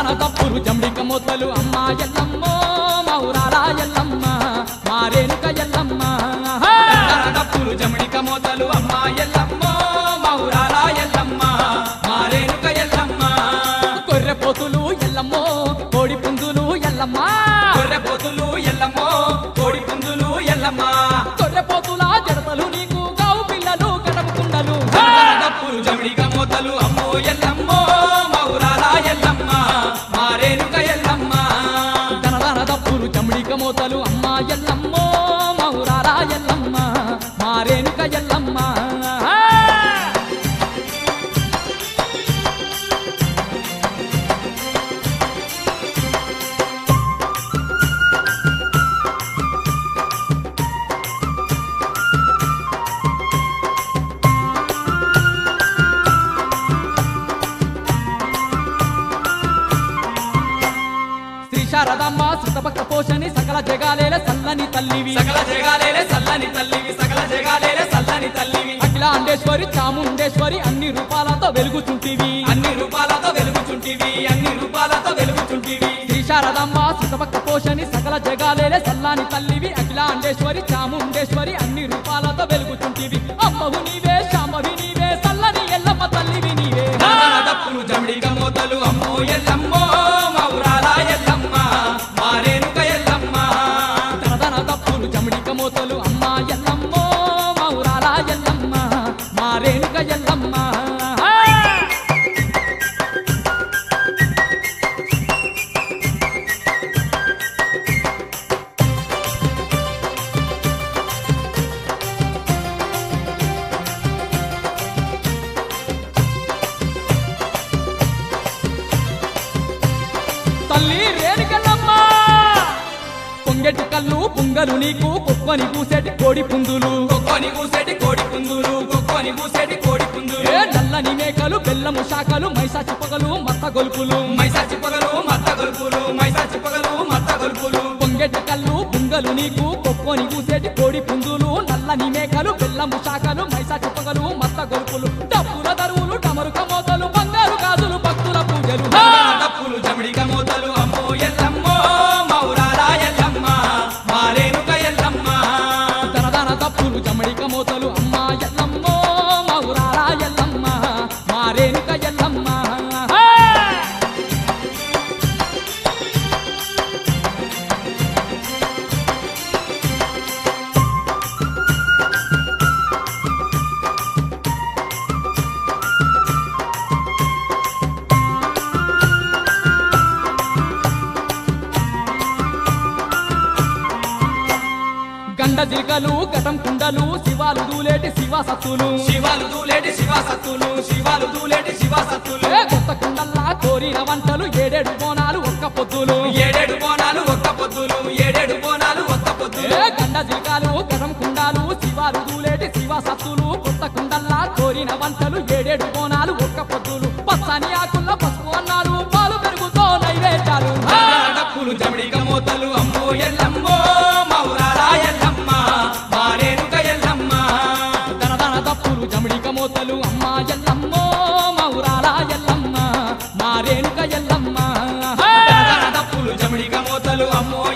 తనదన తప్పులు జంబిక మొత్తలు అమ్మ ఎల్లమ్మో మౌరాల ఎల్లమ్మ మారేనుక ఎల్లమ్మ తప్పులు జమడిక మోతలు అమ్మ ఎల్లమ్మ మౌరాల ఎల్లమ్మ మారేనుక ఎల్లమ్మ గొర్రె పోతులు ఎల్లమ్మో కోడి పుందులు ఎల్లమ్మ గొర్రె పోతులు ఎల్లమ్మ కోడి పుంజులు ఎల్లమ్మ గొర్రె పోతుల జడతలు నీకు గావు పిల్లలు గడపు కుండలు తప్పులు జమడిక మోతలు అమ్మో ఎల్లమ్మ మౌరాల ఎల్లమ్మ మారేనుక ఎల్లమ్మ తనదన తప్పులు జంబిక మోతలు అమ్మ ఎల్లమ్మో మౌరాల ఎల్లమ్మ మారేనుక ఎల్లమ్మ శ్రీ శారదమ్మ సుతభక్త పోషణి సకల జగాలేల సల్లని తల్లివి సకల జగాలేలే సల్లని తల్లివి సకల జగాలేలే సల్లని తల్లివి అఖిలాండేశ్వరి చాముండేశ్వరి అన్ని రూపాలతో వెలుగుచుంటివి అన్ని రూపాలతో వెలుగుచుంటివి అన్ని రూపాలతో వెలుగుచుంటివి శ్రీ శారదమ్మ సుతభక్త పోషణి సకల జగాలేల సల్లాని తల్లివి అఖిలాండేశ్వరి చాముండేశ్వరి అన్ని రూపాలతో వెలుగుచుంటివి అమ్మవు నీవే శాంభవి నీవే సల్లని ఎల్లమ్మ తల్లివి నీవే తప్పులు జమడిక మోతలు అమ్మో ఎల్లమ్మో మౌరాల ఎల్లమ్మ మారేనుక ఎల్లమ్మ తనదన తప్పులు జమిడిక మోతలు అమ్మ ఎల్లమ్మో మౌరాల ఎల్లమ్మ మారేనుక ఎల్లమ్మ తల్లి రేణుకెళ్ళమ్మ పొంగెటి కళ్ళు పుంగలు నీకు కుక్కని పూసేటి కోడి పుందులు కొక్కొని కూసేటి కోడి పుందులు కొక్కొని కూసేటి కోడి పుందులు ఏ నల్లని మేకలు బెల్లము శాఖలు మైసా చిప్పగలు మత్త గొలుపులు మైసా చిప్పగలు మత్త గొలుపులు మైసా చిప్పగలు మత్త గొలుపులు పొంగెటి కళ్ళు పుంగలు నీకు కుక్కని పూసేటి కోడి పుందులు నల్లని మేకలు బెల్లము శాఖలు మైసా చిప్పగలు మత్త గొలుపులు డప్పుల దరువులు డమరుక మోతలు బంగారు గాజులు భక్తుల పూజలు తప్పులు జమడిక మోతలు అమ్మో ఎల్లమ్మో మౌరాల ఎల్లమ్మ మారేనుక ఎల్లమ్మ దనదన తప్పులు జమడిక మోతలు అమ్మ ఎల్లమ్మో మౌరాల ఎల్లమ్మ మారేనుక ఎల్లమ్మ గండ జిల్కలు గటం కుండలు శివాలు దూలేటి శివ సత్తులు శివాలు దూలేటి శివాసత్తులు శివాలు దూలేటి శివాసత్తులు ఏ కొత్త కుండల్లా కోరిన వంటలు ఏడేడు బోనాలు ఒక్క పొద్దులు ఏడేడు బోనాలు ఒక్క పొద్దులు ఏడేడు బోనాలు ఒక్క పొద్దులు ఏ గండ జిల్కాలు గటం కుండాలు శివాలు దూలేటి శివ సత్తులు కొత్త కుండల్లా కోరిన వంటలు ఏడేడు బోనాలు ఒక్క పొద్దులు పచ్చని ఆకుల్ల పసుపు అన్నారు పాలు పెరుగుతో నైవేద్యాలు డప్పులు జమడిక మోతలు అమ్మో ఎల్లమ్మో మౌరాల ఎల్లమ్మ మారేనుక ఎల్లమ్మ దనదన తప్పులు జమిడిక మోతలు అమ్మ ఎల్లమ్మో మౌరాల ఎల్లమ్మ మారేనుక ఎల్లమ్మ డప్పులు జమడిక మోతలు అమ్మో